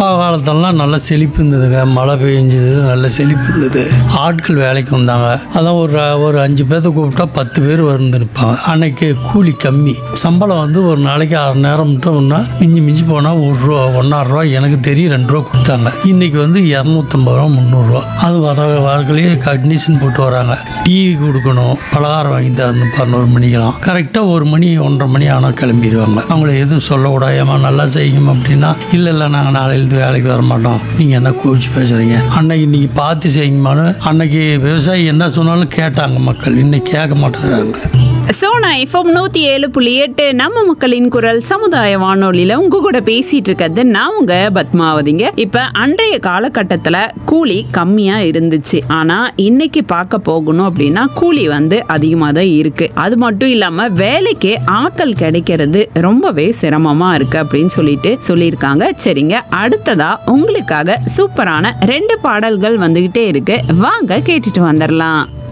அப்பா காலத்தெல்லாம் நல்ல செழிப்பு இருந்ததுங்க மழை பெஞ்சது நல்ல செழிப்பு இருந்தது ஆட்கள் வேலைக்கு வந்தாங்க அதான் ஒரு ஒரு அஞ்சு பேர்த்த கூப்பிட்டா பத்து பேர் வந்து நிற்பாங்க அன்னைக்கு கூலி கம்மி சம்பளம் வந்து ஒரு நாளைக்கு அரை நேரம் மட்டும் ஒன்றா மிஞ்சி மிஞ்சி போனால் ஒரு ரூபா ஒன்றரை ரூபா எனக்கு தெரியும் ரெண்டு ரூபா கொடுத்தாங்க இன்னைக்கு வந்து இரநூத்தம்பது ரூபா முந்நூறுரூவா அது வர வரக்குள்ளேயே கண்டிஷன் போட்டு வராங்க டிவி கொடுக்கணும் பலகாரம் வாங்கி தரணும் பதினோரு மணிக்கெல்லாம் கரெக்டாக ஒரு மணி ஒன்றரை மணி ஆனால் கிளம்பிடுவாங்க அவங்கள எதுவும் சொல்லக்கூடாது ஏமா நல்லா செய்யுங்க அப்படின்னா இல்லை இல்லை நாங்கள் நாளையிலேருந்து வேலைக்கு வர மாட்டோம் நீங்கள் என்ன கோச்சு பேசுகிறீங்க அன்னைக்கு இன்னைக்கு பார்த்து செய்யுங்கம்மான்னு அன்னைக்கு விவசாயி என்ன சொன்னாலும் கேட்டாங்க மக்கள் இன்னைக்கு கேட்க மாட்டேங்கிறாங்க சோனா எஃப்எம் நூத்தி ஏழு புள்ளி எட்டு நம்ம மக்களின் குரல் சமுதாய வானொலியில உங்க கூட பேசிட்டு இருக்கிறது நான் உங்க பத்மாவதிங்க இப்ப அன்றைய காலகட்டத்துல கூலி கம்மியா இருந்துச்சு ஆனா இன்னைக்கு பார்க்க போகணும் அப்படின்னா கூலி வந்து அதிகமா தான் இருக்கு அது மட்டும் இல்லாம வேலைக்கு ஆட்கள் கிடைக்கிறது ரொம்பவே சிரமமா இருக்கு அப்படின்னு சொல்லிட்டு சொல்லியிருக்காங்க சரிங்க அடுத்ததா உங்களுக்காக சூப்பரான ரெண்டு பாடல்கள் வந்துகிட்டே இருக்கு வாங்க கேட்டுட்டு வந்துடலாம்